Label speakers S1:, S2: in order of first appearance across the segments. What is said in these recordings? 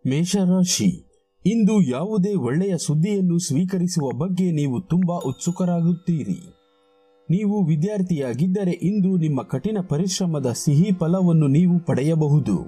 S1: ಮೇಷರಾಶಿ ಇಂದು ಯಾವುದೇ ಒಳ್ಳೆಯ ಸುದ್ದಿಯನ್ನು ಸ್ವೀಕರಿಸುವ ಬಗ್ಗೆ ನೀವು ತುಂಬಾ ಉತ್ಸುಕರಾಗುತ್ತೀರಿ ನೀವು ವಿದ್ಯಾರ್ಥಿಯಾಗಿದ್ದರೆ ಇಂದು ನಿಮ್ಮ ಕಠಿಣ ಪರಿಶ್ರಮದ ಸಿಹಿ ಫಲವನ್ನು ನೀವು ಪಡೆಯಬಹುದು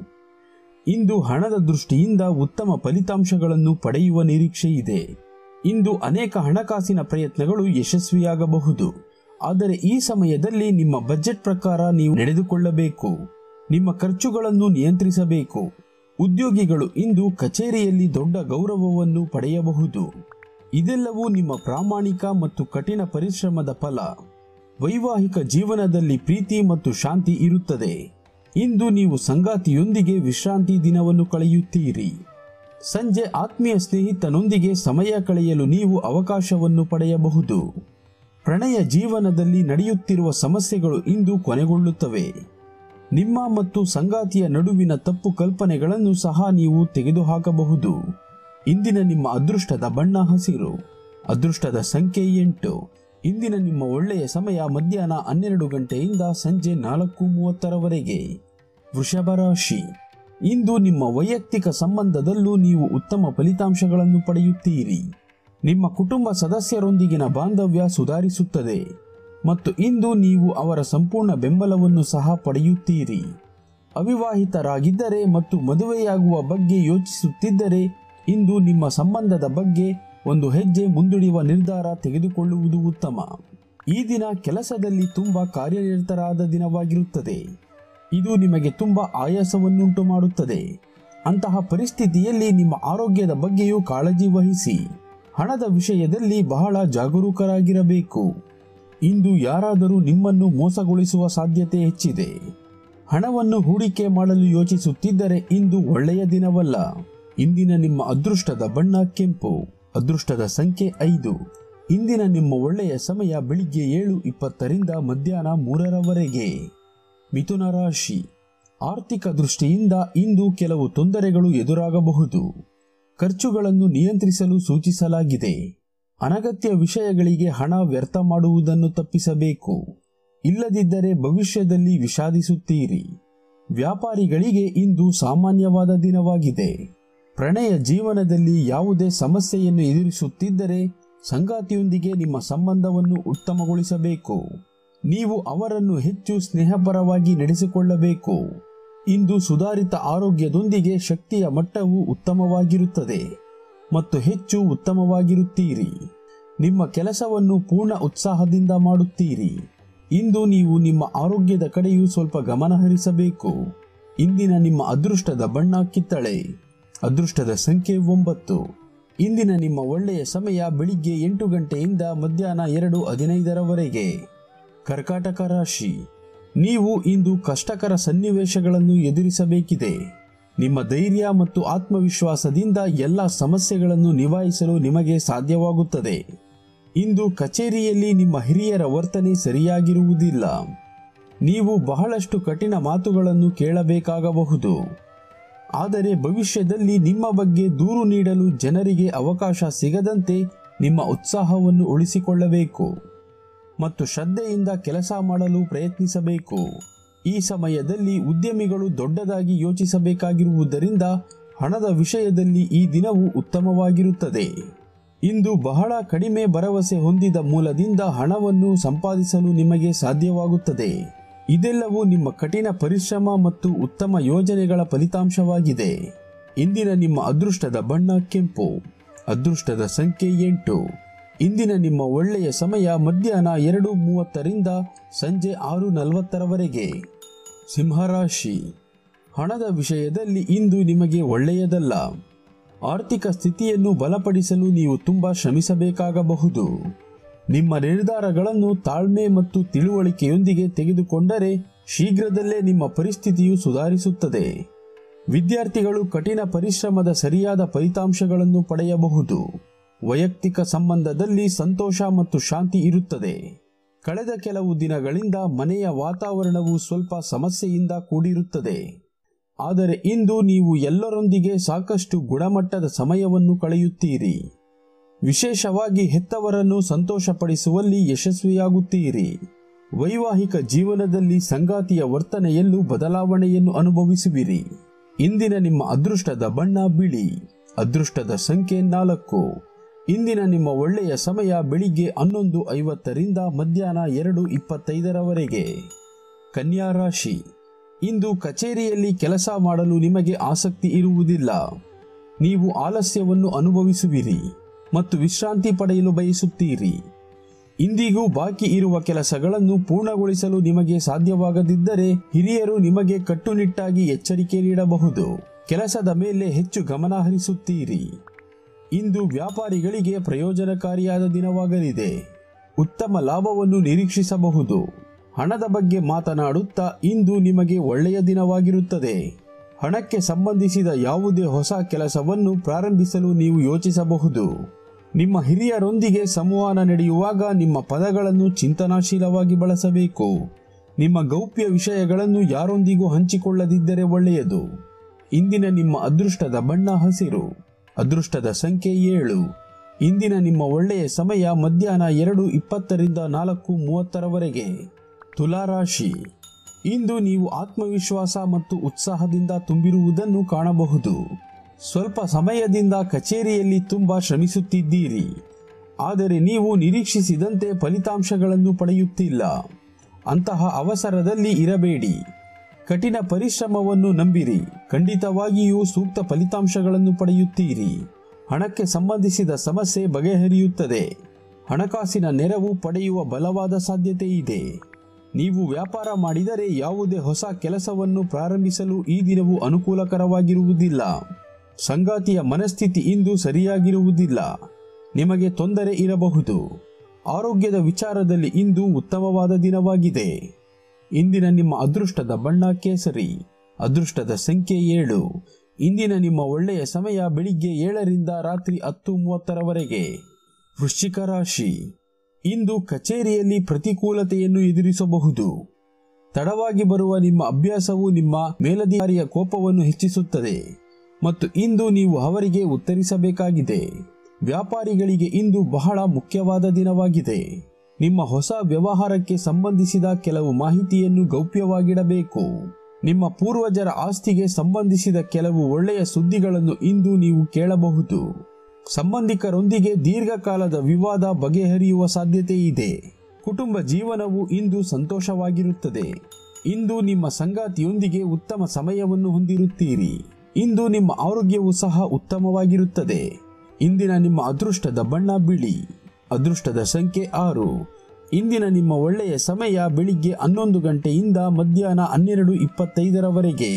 S1: ಇಂದು ಹಣದ ದೃಷ್ಟಿಯಿಂದ ಉತ್ತಮ ಫಲಿತಾಂಶಗಳನ್ನು ಪಡೆಯುವ ನಿರೀಕ್ಷೆ ಇದೆ ಇಂದು ಅನೇಕ ಹಣಕಾಸಿನ ಪ್ರಯತ್ನಗಳು ಯಶಸ್ವಿಯಾಗಬಹುದು ಆದರೆ ಈ ಸಮಯದಲ್ಲಿ ನಿಮ್ಮ ಬಜೆಟ್ ಪ್ರಕಾರ ನೀವು ನಡೆದುಕೊಳ್ಳಬೇಕು ನಿಮ್ಮ ಖರ್ಚುಗಳನ್ನು ನಿಯಂತ್ರಿಸಬೇಕು ಉದ್ಯೋಗಿಗಳು ಇಂದು ಕಚೇರಿಯಲ್ಲಿ ದೊಡ್ಡ ಗೌರವವನ್ನು ಪಡೆಯಬಹುದು ಇದೆಲ್ಲವೂ ನಿಮ್ಮ ಪ್ರಾಮಾಣಿಕ ಮತ್ತು ಕಠಿಣ ಪರಿಶ್ರಮದ ಫಲ ವೈವಾಹಿಕ ಜೀವನದಲ್ಲಿ ಪ್ರೀತಿ ಮತ್ತು ಶಾಂತಿ ಇರುತ್ತದೆ ಇಂದು ನೀವು ಸಂಗಾತಿಯೊಂದಿಗೆ ವಿಶ್ರಾಂತಿ ದಿನವನ್ನು ಕಳೆಯುತ್ತೀರಿ ಸಂಜೆ ಆತ್ಮೀಯ ಸ್ನೇಹಿತನೊಂದಿಗೆ ಸಮಯ ಕಳೆಯಲು ನೀವು ಅವಕಾಶವನ್ನು ಪಡೆಯಬಹುದು ಪ್ರಣಯ ಜೀವನದಲ್ಲಿ ನಡೆಯುತ್ತಿರುವ ಸಮಸ್ಯೆಗಳು ಇಂದು ಕೊನೆಗೊಳ್ಳುತ್ತವೆ ನಿಮ್ಮ ಮತ್ತು ಸಂಗಾತಿಯ ನಡುವಿನ ತಪ್ಪು ಕಲ್ಪನೆಗಳನ್ನು ಸಹ ನೀವು ತೆಗೆದುಹಾಕಬಹುದು ಇಂದಿನ ನಿಮ್ಮ ಅದೃಷ್ಟದ ಬಣ್ಣ ಹಸಿರು ಅದೃಷ್ಟದ ಸಂಖ್ಯೆ ಎಂಟು ಇಂದಿನ ನಿಮ್ಮ ಒಳ್ಳೆಯ ಸಮಯ ಮಧ್ಯಾಹ್ನ ಹನ್ನೆರಡು ಗಂಟೆಯಿಂದ ಸಂಜೆ ನಾಲ್ಕು ಮೂವತ್ತರವರೆಗೆ ವೃಷಭ ರಾಶಿ ಇಂದು ನಿಮ್ಮ ವೈಯಕ್ತಿಕ ಸಂಬಂಧದಲ್ಲೂ ನೀವು ಉತ್ತಮ ಫಲಿತಾಂಶಗಳನ್ನು ಪಡೆಯುತ್ತೀರಿ ನಿಮ್ಮ ಕುಟುಂಬ ಸದಸ್ಯರೊಂದಿಗಿನ ಬಾಂಧವ್ಯ ಸುಧಾರಿಸುತ್ತದೆ ಮತ್ತು ಇಂದು ನೀವು ಅವರ ಸಂಪೂರ್ಣ ಬೆಂಬಲವನ್ನು ಸಹ ಪಡೆಯುತ್ತೀರಿ ಅವಿವಾಹಿತರಾಗಿದ್ದರೆ ಮತ್ತು ಮದುವೆಯಾಗುವ ಬಗ್ಗೆ ಯೋಚಿಸುತ್ತಿದ್ದರೆ ಇಂದು ನಿಮ್ಮ ಸಂಬಂಧದ ಬಗ್ಗೆ ಒಂದು ಹೆಜ್ಜೆ ಮುಂದೂಡುವ ನಿರ್ಧಾರ ತೆಗೆದುಕೊಳ್ಳುವುದು ಉತ್ತಮ ಈ ದಿನ ಕೆಲಸದಲ್ಲಿ ತುಂಬಾ ಕಾರ್ಯನಿರತರಾದ ದಿನವಾಗಿರುತ್ತದೆ ಇದು ನಿಮಗೆ ತುಂಬಾ ಆಯಾಸವನ್ನುಂಟು ಮಾಡುತ್ತದೆ ಅಂತಹ ಪರಿಸ್ಥಿತಿಯಲ್ಲಿ ನಿಮ್ಮ ಆರೋಗ್ಯದ ಬಗ್ಗೆಯೂ ಕಾಳಜಿ ವಹಿಸಿ ಹಣದ ವಿಷಯದಲ್ಲಿ ಬಹಳ ಜಾಗರೂಕರಾಗಿರಬೇಕು ಇಂದು ಯಾರಾದರೂ ನಿಮ್ಮನ್ನು ಮೋಸಗೊಳಿಸುವ ಸಾಧ್ಯತೆ ಹೆಚ್ಚಿದೆ ಹಣವನ್ನು ಹೂಡಿಕೆ ಮಾಡಲು ಯೋಚಿಸುತ್ತಿದ್ದರೆ ಇಂದು ಒಳ್ಳೆಯ ದಿನವಲ್ಲ ಇಂದಿನ ನಿಮ್ಮ ಅದೃಷ್ಟದ ಬಣ್ಣ ಕೆಂಪು ಅದೃಷ್ಟದ ಸಂಖ್ಯೆ ಐದು ಇಂದಿನ ನಿಮ್ಮ ಒಳ್ಳೆಯ ಸಮಯ ಬೆಳಿಗ್ಗೆ ಏಳು ಇಪ್ಪತ್ತರಿಂದ ಮಧ್ಯಾಹ್ನ ಮೂರರವರೆಗೆ ಮಿಥುನ ರಾಶಿ ಆರ್ಥಿಕ ದೃಷ್ಟಿಯಿಂದ ಇಂದು ಕೆಲವು ತೊಂದರೆಗಳು ಎದುರಾಗಬಹುದು ಖರ್ಚುಗಳನ್ನು ನಿಯಂತ್ರಿಸಲು ಸೂಚಿಸಲಾಗಿದೆ ಅನಗತ್ಯ ವಿಷಯಗಳಿಗೆ ಹಣ ವ್ಯರ್ಥ ಮಾಡುವುದನ್ನು ತಪ್ಪಿಸಬೇಕು ಇಲ್ಲದಿದ್ದರೆ ಭವಿಷ್ಯದಲ್ಲಿ ವಿಷಾದಿಸುತ್ತೀರಿ ವ್ಯಾಪಾರಿಗಳಿಗೆ ಇಂದು ಸಾಮಾನ್ಯವಾದ ದಿನವಾಗಿದೆ ಪ್ರಣಯ ಜೀವನದಲ್ಲಿ ಯಾವುದೇ ಸಮಸ್ಯೆಯನ್ನು ಎದುರಿಸುತ್ತಿದ್ದರೆ ಸಂಗಾತಿಯೊಂದಿಗೆ ನಿಮ್ಮ ಸಂಬಂಧವನ್ನು ಉತ್ತಮಗೊಳಿಸಬೇಕು ನೀವು ಅವರನ್ನು ಹೆಚ್ಚು ಸ್ನೇಹಪರವಾಗಿ ನಡೆಸಿಕೊಳ್ಳಬೇಕು ಇಂದು ಸುಧಾರಿತ ಆರೋಗ್ಯದೊಂದಿಗೆ ಶಕ್ತಿಯ ಮಟ್ಟವು ಉತ್ತಮವಾಗಿರುತ್ತದೆ ಮತ್ತು ಹೆಚ್ಚು ಉತ್ತಮವಾಗಿರುತ್ತೀರಿ ನಿಮ್ಮ ಕೆಲಸವನ್ನು ಪೂರ್ಣ ಉತ್ಸಾಹದಿಂದ ಮಾಡುತ್ತೀರಿ ಇಂದು ನೀವು ನಿಮ್ಮ ಆರೋಗ್ಯದ ಕಡೆಯೂ ಸ್ವಲ್ಪ ಗಮನ ಹರಿಸಬೇಕು ಇಂದಿನ ನಿಮ್ಮ ಅದೃಷ್ಟದ ಬಣ್ಣ ಕಿತ್ತಳೆ ಅದೃಷ್ಟದ ಸಂಖ್ಯೆ ಒಂಬತ್ತು ಇಂದಿನ ನಿಮ್ಮ ಒಳ್ಳೆಯ ಸಮಯ ಬೆಳಿಗ್ಗೆ ಎಂಟು ಗಂಟೆಯಿಂದ ಮಧ್ಯಾಹ್ನ ಎರಡು ಹದಿನೈದರವರೆಗೆ ಕರ್ಕಾಟಕ ರಾಶಿ ನೀವು ಇಂದು ಕಷ್ಟಕರ ಸನ್ನಿವೇಶಗಳನ್ನು ಎದುರಿಸಬೇಕಿದೆ ನಿಮ್ಮ ಧೈರ್ಯ ಮತ್ತು ಆತ್ಮವಿಶ್ವಾಸದಿಂದ ಎಲ್ಲ ಸಮಸ್ಯೆಗಳನ್ನು ನಿಭಾಯಿಸಲು ನಿಮಗೆ ಸಾಧ್ಯವಾಗುತ್ತದೆ ಇಂದು ಕಚೇರಿಯಲ್ಲಿ ನಿಮ್ಮ ಹಿರಿಯರ ವರ್ತನೆ ಸರಿಯಾಗಿರುವುದಿಲ್ಲ ನೀವು ಬಹಳಷ್ಟು ಕಠಿಣ ಮಾತುಗಳನ್ನು ಕೇಳಬೇಕಾಗಬಹುದು ಆದರೆ ಭವಿಷ್ಯದಲ್ಲಿ ನಿಮ್ಮ ಬಗ್ಗೆ ದೂರು ನೀಡಲು ಜನರಿಗೆ ಅವಕಾಶ ಸಿಗದಂತೆ ನಿಮ್ಮ ಉತ್ಸಾಹವನ್ನು ಉಳಿಸಿಕೊಳ್ಳಬೇಕು ಮತ್ತು ಶ್ರದ್ಧೆಯಿಂದ ಕೆಲಸ ಮಾಡಲು ಪ್ರಯತ್ನಿಸಬೇಕು ಈ ಸಮಯದಲ್ಲಿ ಉದ್ಯಮಿಗಳು ದೊಡ್ಡದಾಗಿ ಯೋಚಿಸಬೇಕಾಗಿರುವುದರಿಂದ ಹಣದ ವಿಷಯದಲ್ಲಿ ಈ ದಿನವು ಉತ್ತಮವಾಗಿರುತ್ತದೆ ಇಂದು ಬಹಳ ಕಡಿಮೆ ಭರವಸೆ ಹೊಂದಿದ ಮೂಲದಿಂದ ಹಣವನ್ನು ಸಂಪಾದಿಸಲು ನಿಮಗೆ ಸಾಧ್ಯವಾಗುತ್ತದೆ ಇದೆಲ್ಲವೂ ನಿಮ್ಮ ಕಠಿಣ ಪರಿಶ್ರಮ ಮತ್ತು ಉತ್ತಮ ಯೋಜನೆಗಳ ಫಲಿತಾಂಶವಾಗಿದೆ ಇಂದಿನ ನಿಮ್ಮ ಅದೃಷ್ಟದ ಬಣ್ಣ ಕೆಂಪು ಅದೃಷ್ಟದ ಸಂಖ್ಯೆ ಎಂಟು ಇಂದಿನ ನಿಮ್ಮ ಒಳ್ಳೆಯ ಸಮಯ ಮಧ್ಯಾಹ್ನ ಎರಡು ಮೂವತ್ತರಿಂದ ಸಂಜೆ ಆರು ನಲವತ್ತರವರೆಗೆ ಸಿಂಹರಾಶಿ ಹಣದ ವಿಷಯದಲ್ಲಿ ಇಂದು ನಿಮಗೆ ಒಳ್ಳೆಯದಲ್ಲ ಆರ್ಥಿಕ ಸ್ಥಿತಿಯನ್ನು ಬಲಪಡಿಸಲು ನೀವು ತುಂಬಾ ಶ್ರಮಿಸಬೇಕಾಗಬಹುದು ನಿಮ್ಮ ನಿರ್ಧಾರಗಳನ್ನು ತಾಳ್ಮೆ ಮತ್ತು ತಿಳುವಳಿಕೆಯೊಂದಿಗೆ ತೆಗೆದುಕೊಂಡರೆ ಶೀಘ್ರದಲ್ಲೇ ನಿಮ್ಮ ಪರಿಸ್ಥಿತಿಯು ಸುಧಾರಿಸುತ್ತದೆ ವಿದ್ಯಾರ್ಥಿಗಳು ಕಠಿಣ ಪರಿಶ್ರಮದ ಸರಿಯಾದ ಫಲಿತಾಂಶಗಳನ್ನು ಪಡೆಯಬಹುದು ವೈಯಕ್ತಿಕ ಸಂಬಂಧದಲ್ಲಿ ಸಂತೋಷ ಮತ್ತು ಶಾಂತಿ ಇರುತ್ತದೆ ಕಳೆದ ಕೆಲವು ದಿನಗಳಿಂದ ಮನೆಯ ವಾತಾವರಣವು ಸ್ವಲ್ಪ ಸಮಸ್ಯೆಯಿಂದ ಕೂಡಿರುತ್ತದೆ ಆದರೆ ಇಂದು ನೀವು ಎಲ್ಲರೊಂದಿಗೆ ಸಾಕಷ್ಟು ಗುಣಮಟ್ಟದ ಸಮಯವನ್ನು ಕಳೆಯುತ್ತೀರಿ ವಿಶೇಷವಾಗಿ ಹೆತ್ತವರನ್ನು ಸಂತೋಷಪಡಿಸುವಲ್ಲಿ ಯಶಸ್ವಿಯಾಗುತ್ತೀರಿ ವೈವಾಹಿಕ ಜೀವನದಲ್ಲಿ ಸಂಗಾತಿಯ ವರ್ತನೆಯಲ್ಲೂ ಬದಲಾವಣೆಯನ್ನು ಅನುಭವಿಸುವಿರಿ ಇಂದಿನ ನಿಮ್ಮ ಅದೃಷ್ಟದ ಬಣ್ಣ ಬಿಳಿ ಅದೃಷ್ಟದ ಸಂಖ್ಯೆ ನಾಲ್ಕು ಇಂದಿನ ನಿಮ್ಮ ಒಳ್ಳೆಯ ಸಮಯ ಬೆಳಿಗ್ಗೆ ಹನ್ನೊಂದು ಐವತ್ತರಿಂದ ಮಧ್ಯಾಹ್ನ ಎರಡು ಇಪ್ಪತ್ತೈದರವರೆಗೆ ಕನ್ಯಾ ರಾಶಿ ಇಂದು ಕಚೇರಿಯಲ್ಲಿ ಕೆಲಸ ಮಾಡಲು ನಿಮಗೆ ಆಸಕ್ತಿ ಇರುವುದಿಲ್ಲ ನೀವು ಆಲಸ್ಯವನ್ನು ಅನುಭವಿಸುವಿರಿ ಮತ್ತು ವಿಶ್ರಾಂತಿ ಪಡೆಯಲು ಬಯಸುತ್ತೀರಿ ಇಂದಿಗೂ ಬಾಕಿ ಇರುವ ಕೆಲಸಗಳನ್ನು ಪೂರ್ಣಗೊಳಿಸಲು ನಿಮಗೆ ಸಾಧ್ಯವಾಗದಿದ್ದರೆ ಹಿರಿಯರು ನಿಮಗೆ ಕಟ್ಟುನಿಟ್ಟಾಗಿ ಎಚ್ಚರಿಕೆ ನೀಡಬಹುದು ಕೆಲಸದ ಮೇಲೆ ಹೆಚ್ಚು ಗಮನ ಹರಿಸುತ್ತೀರಿ ಇಂದು ವ್ಯಾಪಾರಿಗಳಿಗೆ ಪ್ರಯೋಜನಕಾರಿಯಾದ ದಿನವಾಗಲಿದೆ ಉತ್ತಮ ಲಾಭವನ್ನು ನಿರೀಕ್ಷಿಸಬಹುದು ಹಣದ ಬಗ್ಗೆ ಮಾತನಾಡುತ್ತಾ ಇಂದು ನಿಮಗೆ ಒಳ್ಳೆಯ ದಿನವಾಗಿರುತ್ತದೆ ಹಣಕ್ಕೆ ಸಂಬಂಧಿಸಿದ ಯಾವುದೇ ಹೊಸ ಕೆಲಸವನ್ನು ಪ್ರಾರಂಭಿಸಲು ನೀವು ಯೋಚಿಸಬಹುದು ನಿಮ್ಮ ಹಿರಿಯರೊಂದಿಗೆ ಸಂವಹನ ನಡೆಯುವಾಗ ನಿಮ್ಮ ಪದಗಳನ್ನು ಚಿಂತನಾಶೀಲವಾಗಿ ಬಳಸಬೇಕು ನಿಮ್ಮ ಗೌಪ್ಯ ವಿಷಯಗಳನ್ನು ಯಾರೊಂದಿಗೂ ಹಂಚಿಕೊಳ್ಳದಿದ್ದರೆ ಒಳ್ಳೆಯದು ಇಂದಿನ ನಿಮ್ಮ ಅದೃಷ್ಟದ ಬಣ್ಣ ಹಸಿರು ಅದೃಷ್ಟದ ಸಂಖ್ಯೆ ಏಳು ಇಂದಿನ ನಿಮ್ಮ ಒಳ್ಳೆಯ ಸಮಯ ಮಧ್ಯಾಹ್ನ ಎರಡು ಇಪ್ಪತ್ತರಿಂದ ನಾಲ್ಕು ಮೂವತ್ತರವರೆಗೆ ತುಲಾರಾಶಿ ಇಂದು ನೀವು ಆತ್ಮವಿಶ್ವಾಸ ಮತ್ತು ಉತ್ಸಾಹದಿಂದ ತುಂಬಿರುವುದನ್ನು ಕಾಣಬಹುದು ಸ್ವಲ್ಪ ಸಮಯದಿಂದ ಕಚೇರಿಯಲ್ಲಿ ತುಂಬ ಶ್ರಮಿಸುತ್ತಿದ್ದೀರಿ ಆದರೆ ನೀವು ನಿರೀಕ್ಷಿಸಿದಂತೆ ಫಲಿತಾಂಶಗಳನ್ನು ಪಡೆಯುತ್ತಿಲ್ಲ ಅಂತಹ ಅವಸರದಲ್ಲಿ ಇರಬೇಡಿ ಕಠಿಣ ಪರಿಶ್ರಮವನ್ನು ನಂಬಿರಿ ಖಂಡಿತವಾಗಿಯೂ ಸೂಕ್ತ ಫಲಿತಾಂಶಗಳನ್ನು ಪಡೆಯುತ್ತೀರಿ ಹಣಕ್ಕೆ ಸಂಬಂಧಿಸಿದ ಸಮಸ್ಯೆ ಬಗೆಹರಿಯುತ್ತದೆ ಹಣಕಾಸಿನ ನೆರವು ಪಡೆಯುವ ಬಲವಾದ ಸಾಧ್ಯತೆ ಇದೆ ನೀವು ವ್ಯಾಪಾರ ಮಾಡಿದರೆ ಯಾವುದೇ ಹೊಸ ಕೆಲಸವನ್ನು ಪ್ರಾರಂಭಿಸಲು ಈ ದಿನವು ಅನುಕೂಲಕರವಾಗಿರುವುದಿಲ್ಲ ಸಂಗಾತಿಯ ಮನಸ್ಥಿತಿ ಇಂದು ಸರಿಯಾಗಿರುವುದಿಲ್ಲ ನಿಮಗೆ ತೊಂದರೆ ಇರಬಹುದು ಆರೋಗ್ಯದ ವಿಚಾರದಲ್ಲಿ ಇಂದು ಉತ್ತಮವಾದ ದಿನವಾಗಿದೆ ಇಂದಿನ ನಿಮ್ಮ ಅದೃಷ್ಟದ ಬಣ್ಣ ಕೇಸರಿ ಅದೃಷ್ಟದ ಸಂಖ್ಯೆ ಏಳು ಇಂದಿನ ನಿಮ್ಮ ಒಳ್ಳೆಯ ಸಮಯ ಬೆಳಿಗ್ಗೆ ಏಳರಿಂದ ರಾತ್ರಿ ಹತ್ತು ಮೂವತ್ತರವರೆಗೆ ವೃಶ್ಚಿಕ ರಾಶಿ ಇಂದು ಕಚೇರಿಯಲ್ಲಿ ಪ್ರತಿಕೂಲತೆಯನ್ನು ಎದುರಿಸಬಹುದು ತಡವಾಗಿ ಬರುವ ನಿಮ್ಮ ಅಭ್ಯಾಸವು ನಿಮ್ಮ ಮೇಲಧಿಕಾರಿಯ ಕೋಪವನ್ನು ಹೆಚ್ಚಿಸುತ್ತದೆ ಮತ್ತು ಇಂದು ನೀವು ಅವರಿಗೆ ಉತ್ತರಿಸಬೇಕಾಗಿದೆ ವ್ಯಾಪಾರಿಗಳಿಗೆ ಇಂದು ಬಹಳ ಮುಖ್ಯವಾದ ದಿನವಾಗಿದೆ ನಿಮ್ಮ ಹೊಸ ವ್ಯವಹಾರಕ್ಕೆ ಸಂಬಂಧಿಸಿದ ಕೆಲವು ಮಾಹಿತಿಯನ್ನು ಗೌಪ್ಯವಾಗಿಡಬೇಕು ನಿಮ್ಮ ಪೂರ್ವಜರ ಆಸ್ತಿಗೆ ಸಂಬಂಧಿಸಿದ ಕೆಲವು ಒಳ್ಳೆಯ ಸುದ್ದಿಗಳನ್ನು ಇಂದು ನೀವು ಕೇಳಬಹುದು ಸಂಬಂಧಿಕರೊಂದಿಗೆ ದೀರ್ಘಕಾಲದ ವಿವಾದ ಬಗೆಹರಿಯುವ ಸಾಧ್ಯತೆ ಇದೆ ಕುಟುಂಬ ಜೀವನವು ಇಂದು ಸಂತೋಷವಾಗಿರುತ್ತದೆ ಇಂದು ನಿಮ್ಮ ಸಂಗಾತಿಯೊಂದಿಗೆ ಉತ್ತಮ ಸಮಯವನ್ನು ಹೊಂದಿರುತ್ತೀರಿ ಇಂದು ನಿಮ್ಮ ಆರೋಗ್ಯವು ಸಹ ಉತ್ತಮವಾಗಿರುತ್ತದೆ ಇಂದಿನ ನಿಮ್ಮ ಅದೃಷ್ಟದ ಬಣ್ಣ ಬಿಳಿ ಅದೃಷ್ಟದ ಸಂಖ್ಯೆ ಆರು ಇಂದಿನ ನಿಮ್ಮ ಒಳ್ಳೆಯ ಸಮಯ ಬೆಳಿಗ್ಗೆ ಹನ್ನೊಂದು ಗಂಟೆಯಿಂದ ಮಧ್ಯಾಹ್ನ ಹನ್ನೆರಡು ಇಪ್ಪತ್ತೈದರವರೆಗೆ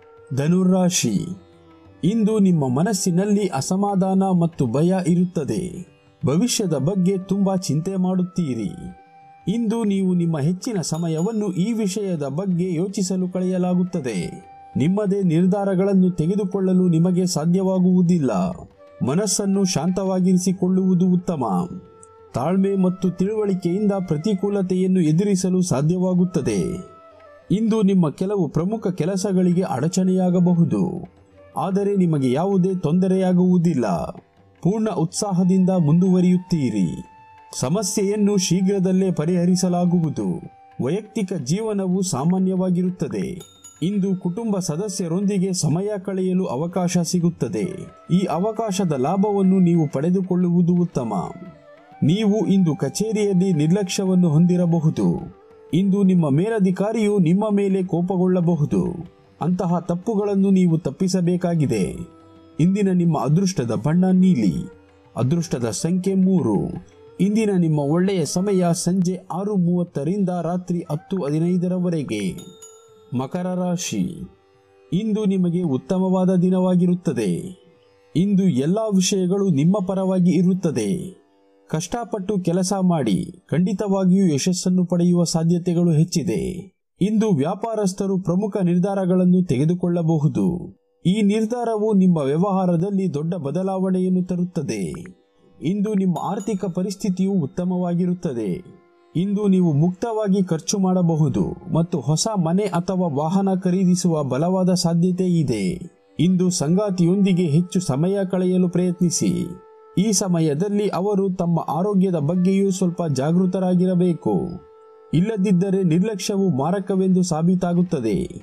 S1: ಧನುರಾಶಿ ಇಂದು ನಿಮ್ಮ ಮನಸ್ಸಿನಲ್ಲಿ ಅಸಮಾಧಾನ ಮತ್ತು ಭಯ ಇರುತ್ತದೆ ಭವಿಷ್ಯದ ಬಗ್ಗೆ ತುಂಬಾ ಚಿಂತೆ ಮಾಡುತ್ತೀರಿ ಇಂದು ನೀವು ನಿಮ್ಮ ಹೆಚ್ಚಿನ ಸಮಯವನ್ನು ಈ ವಿಷಯದ ಬಗ್ಗೆ ಯೋಚಿಸಲು ಕಳೆಯಲಾಗುತ್ತದೆ ನಿಮ್ಮದೇ ನಿರ್ಧಾರಗಳನ್ನು ತೆಗೆದುಕೊಳ್ಳಲು ನಿಮಗೆ ಸಾಧ್ಯವಾಗುವುದಿಲ್ಲ ಮನಸ್ಸನ್ನು ಶಾಂತವಾಗಿರಿಸಿಕೊಳ್ಳುವುದು ಉತ್ತಮ ತಾಳ್ಮೆ ಮತ್ತು ತಿಳುವಳಿಕೆಯಿಂದ ಪ್ರತಿಕೂಲತೆಯನ್ನು ಎದುರಿಸಲು ಸಾಧ್ಯವಾಗುತ್ತದೆ ಇಂದು ನಿಮ್ಮ ಕೆಲವು ಪ್ರಮುಖ ಕೆಲಸಗಳಿಗೆ ಅಡಚಣೆಯಾಗಬಹುದು ಆದರೆ ನಿಮಗೆ ಯಾವುದೇ ತೊಂದರೆಯಾಗುವುದಿಲ್ಲ ಪೂರ್ಣ ಉತ್ಸಾಹದಿಂದ ಮುಂದುವರಿಯುತ್ತೀರಿ ಸಮಸ್ಯೆಯನ್ನು ಶೀಘ್ರದಲ್ಲೇ ಪರಿಹರಿಸಲಾಗುವುದು ವೈಯಕ್ತಿಕ ಜೀವನವು ಸಾಮಾನ್ಯವಾಗಿರುತ್ತದೆ ಇಂದು ಕುಟುಂಬ ಸದಸ್ಯರೊಂದಿಗೆ ಸಮಯ ಕಳೆಯಲು ಅವಕಾಶ ಸಿಗುತ್ತದೆ ಈ ಅವಕಾಶದ ಲಾಭವನ್ನು ನೀವು ಪಡೆದುಕೊಳ್ಳುವುದು ಉತ್ತಮ ನೀವು ಇಂದು ಕಚೇರಿಯಲ್ಲಿ ನಿರ್ಲಕ್ಷ್ಯವನ್ನು ಹೊಂದಿರಬಹುದು ಇಂದು ನಿಮ್ಮ ಮೇಲಧಿಕಾರಿಯು ನಿಮ್ಮ ಮೇಲೆ ಕೋಪಗೊಳ್ಳಬಹುದು ಅಂತಹ ತಪ್ಪುಗಳನ್ನು ನೀವು ತಪ್ಪಿಸಬೇಕಾಗಿದೆ ಇಂದಿನ ನಿಮ್ಮ ಅದೃಷ್ಟದ ಬಣ್ಣ ನೀಲಿ ಅದೃಷ್ಟದ ಸಂಖ್ಯೆ ಮೂರು ಇಂದಿನ ನಿಮ್ಮ ಒಳ್ಳೆಯ ಸಮಯ ಸಂಜೆ ಆರು ಮೂವತ್ತರಿಂದ ರಾತ್ರಿ ಹತ್ತು ಹದಿನೈದರವರೆಗೆ ಮಕರ ರಾಶಿ ಇಂದು ನಿಮಗೆ ಉತ್ತಮವಾದ ದಿನವಾಗಿರುತ್ತದೆ ಇಂದು ಎಲ್ಲ ವಿಷಯಗಳು ನಿಮ್ಮ ಪರವಾಗಿ ಇರುತ್ತದೆ ಕಷ್ಟಪಟ್ಟು ಕೆಲಸ ಮಾಡಿ ಖಂಡಿತವಾಗಿಯೂ ಯಶಸ್ಸನ್ನು ಪಡೆಯುವ ಸಾಧ್ಯತೆಗಳು ಹೆಚ್ಚಿದೆ ಇಂದು ವ್ಯಾಪಾರಸ್ಥರು ಪ್ರಮುಖ ನಿರ್ಧಾರಗಳನ್ನು ತೆಗೆದುಕೊಳ್ಳಬಹುದು ಈ ನಿರ್ಧಾರವು ನಿಮ್ಮ ವ್ಯವಹಾರದಲ್ಲಿ ದೊಡ್ಡ ಬದಲಾವಣೆಯನ್ನು ತರುತ್ತದೆ ಇಂದು ನಿಮ್ಮ ಆರ್ಥಿಕ ಪರಿಸ್ಥಿತಿಯು ಉತ್ತಮವಾಗಿರುತ್ತದೆ ಇಂದು ನೀವು ಮುಕ್ತವಾಗಿ ಖರ್ಚು ಮಾಡಬಹುದು ಮತ್ತು ಹೊಸ ಮನೆ ಅಥವಾ ವಾಹನ ಖರೀದಿಸುವ ಬಲವಾದ ಸಾಧ್ಯತೆ ಇದೆ ಇಂದು ಸಂಗಾತಿಯೊಂದಿಗೆ ಹೆಚ್ಚು ಸಮಯ ಕಳೆಯಲು ಪ್ರಯತ್ನಿಸಿ ಈ ಸಮಯದಲ್ಲಿ ಅವರು ತಮ್ಮ ಆರೋಗ್ಯದ ಬಗ್ಗೆಯೂ ಸ್ವಲ್ಪ ಜಾಗೃತರಾಗಿರಬೇಕು ಇಲ್ಲದಿದ್ದರೆ ನಿರ್ಲಕ್ಷ್ಯವು ಮಾರಕವೆಂದು ಸಾಬೀತಾಗುತ್ತದೆ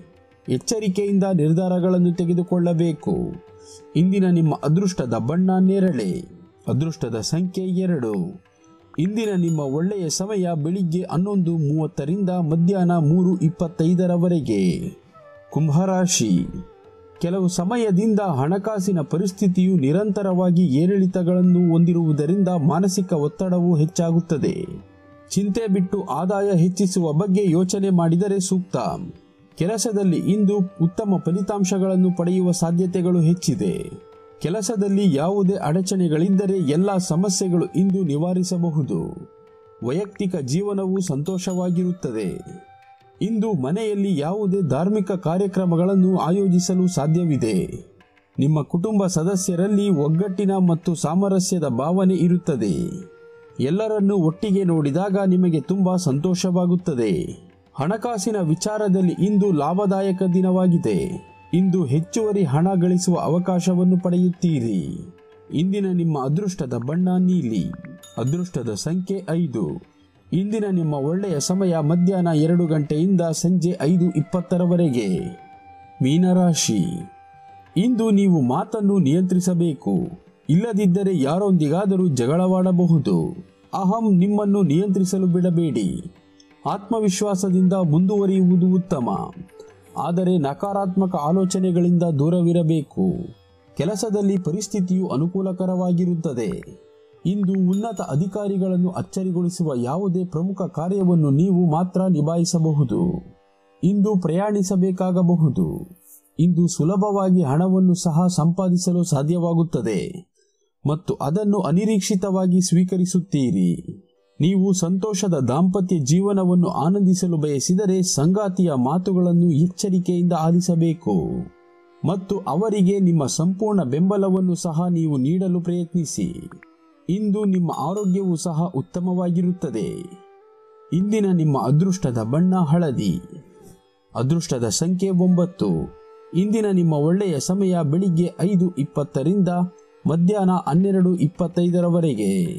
S1: ಎಚ್ಚರಿಕೆಯಿಂದ ನಿರ್ಧಾರಗಳನ್ನು ತೆಗೆದುಕೊಳ್ಳಬೇಕು ಇಂದಿನ ನಿಮ್ಮ ಅದೃಷ್ಟದ ಬಣ್ಣ ನೇರಳೆ ಅದೃಷ್ಟದ ಸಂಖ್ಯೆ ಎರಡು ಇಂದಿನ ನಿಮ್ಮ ಒಳ್ಳೆಯ ಸಮಯ ಬೆಳಿಗ್ಗೆ ಹನ್ನೊಂದು ಮೂವತ್ತರಿಂದ ಮಧ್ಯಾಹ್ನ ಮೂರು ಇಪ್ಪತ್ತೈದರವರೆಗೆ ಕುಂಭರಾಶಿ ಕೆಲವು ಸಮಯದಿಂದ ಹಣಕಾಸಿನ ಪರಿಸ್ಥಿತಿಯು ನಿರಂತರವಾಗಿ ಏರಿಳಿತಗಳನ್ನು ಹೊಂದಿರುವುದರಿಂದ ಮಾನಸಿಕ ಒತ್ತಡವು ಹೆಚ್ಚಾಗುತ್ತದೆ ಚಿಂತೆ ಬಿಟ್ಟು ಆದಾಯ ಹೆಚ್ಚಿಸುವ ಬಗ್ಗೆ ಯೋಚನೆ ಮಾಡಿದರೆ ಸೂಕ್ತ ಕೆಲಸದಲ್ಲಿ ಇಂದು ಉತ್ತಮ ಫಲಿತಾಂಶಗಳನ್ನು ಪಡೆಯುವ ಸಾಧ್ಯತೆಗಳು ಹೆಚ್ಚಿದೆ ಕೆಲಸದಲ್ಲಿ ಯಾವುದೇ ಅಡಚಣೆಗಳಿದ್ದರೆ ಎಲ್ಲ ಸಮಸ್ಯೆಗಳು ಇಂದು ನಿವಾರಿಸಬಹುದು ವೈಯಕ್ತಿಕ ಜೀವನವು ಸಂತೋಷವಾಗಿರುತ್ತದೆ ಇಂದು ಮನೆಯಲ್ಲಿ ಯಾವುದೇ ಧಾರ್ಮಿಕ ಕಾರ್ಯಕ್ರಮಗಳನ್ನು ಆಯೋಜಿಸಲು ಸಾಧ್ಯವಿದೆ ನಿಮ್ಮ ಕುಟುಂಬ ಸದಸ್ಯರಲ್ಲಿ ಒಗ್ಗಟ್ಟಿನ ಮತ್ತು ಸಾಮರಸ್ಯದ ಭಾವನೆ ಇರುತ್ತದೆ ಎಲ್ಲರನ್ನೂ ಒಟ್ಟಿಗೆ ನೋಡಿದಾಗ ನಿಮಗೆ ತುಂಬ ಸಂತೋಷವಾಗುತ್ತದೆ ಹಣಕಾಸಿನ ವಿಚಾರದಲ್ಲಿ ಇಂದು ಲಾಭದಾಯಕ ದಿನವಾಗಿದೆ ಇಂದು ಹೆಚ್ಚುವರಿ ಹಣ ಗಳಿಸುವ ಅವಕಾಶವನ್ನು ಪಡೆಯುತ್ತೀರಿ ಇಂದಿನ ನಿಮ್ಮ ಅದೃಷ್ಟದ ಬಣ್ಣ ನೀಲಿ ಅದೃಷ್ಟದ ಸಂಖ್ಯೆ ಐದು ಇಂದಿನ ನಿಮ್ಮ ಒಳ್ಳೆಯ ಸಮಯ ಮಧ್ಯಾಹ್ನ ಎರಡು ಗಂಟೆಯಿಂದ ಸಂಜೆ ಐದು ಇಪ್ಪತ್ತರವರೆಗೆ ಮೀನರಾಶಿ ಇಂದು ನೀವು ಮಾತನ್ನು ನಿಯಂತ್ರಿಸಬೇಕು ಇಲ್ಲದಿದ್ದರೆ ಯಾರೊಂದಿಗಾದರೂ ಜಗಳವಾಡಬಹುದು ಅಹಂ ನಿಮ್ಮನ್ನು ನಿಯಂತ್ರಿಸಲು ಬಿಡಬೇಡಿ ಆತ್ಮವಿಶ್ವಾಸದಿಂದ ಮುಂದುವರಿಯುವುದು ಉತ್ತಮ ಆದರೆ ನಕಾರಾತ್ಮಕ ಆಲೋಚನೆಗಳಿಂದ ದೂರವಿರಬೇಕು ಕೆಲಸದಲ್ಲಿ ಪರಿಸ್ಥಿತಿಯು ಅನುಕೂಲಕರವಾಗಿರುತ್ತದೆ ಇಂದು ಉನ್ನತ ಅಧಿಕಾರಿಗಳನ್ನು ಅಚ್ಚರಿಗೊಳಿಸುವ ಯಾವುದೇ ಪ್ರಮುಖ ಕಾರ್ಯವನ್ನು ನೀವು ಮಾತ್ರ ನಿಭಾಯಿಸಬಹುದು ಇಂದು ಪ್ರಯಾಣಿಸಬೇಕಾಗಬಹುದು ಇಂದು ಸುಲಭವಾಗಿ ಹಣವನ್ನು ಸಹ ಸಂಪಾದಿಸಲು ಸಾಧ್ಯವಾಗುತ್ತದೆ ಮತ್ತು ಅದನ್ನು ಅನಿರೀಕ್ಷಿತವಾಗಿ ಸ್ವೀಕರಿಸುತ್ತೀರಿ ನೀವು ಸಂತೋಷದ ದಾಂಪತ್ಯ ಜೀವನವನ್ನು ಆನಂದಿಸಲು ಬಯಸಿದರೆ ಸಂಗಾತಿಯ ಮಾತುಗಳನ್ನು ಎಚ್ಚರಿಕೆಯಿಂದ ಆಲಿಸಬೇಕು ಮತ್ತು ಅವರಿಗೆ ನಿಮ್ಮ ಸಂಪೂರ್ಣ ಬೆಂಬಲವನ್ನು ಸಹ ನೀವು ನೀಡಲು ಪ್ರಯತ್ನಿಸಿ ಇಂದು ನಿಮ್ಮ ಆರೋಗ್ಯವು ಸಹ ಉತ್ತಮವಾಗಿರುತ್ತದೆ ಇಂದಿನ ನಿಮ್ಮ ಅದೃಷ್ಟದ ಬಣ್ಣ ಹಳದಿ ಅದೃಷ್ಟದ ಸಂಖ್ಯೆ ಒಂಬತ್ತು ಇಂದಿನ ನಿಮ್ಮ ಒಳ್ಳೆಯ ಸಮಯ ಬೆಳಿಗ್ಗೆ ಐದು ಇಪ್ಪತ್ತರಿಂದ ಮಧ್ಯಾಹ್ನ ಹನ್ನೆರಡು ಇಪ್ಪತ್ತೈದರವರೆಗೆ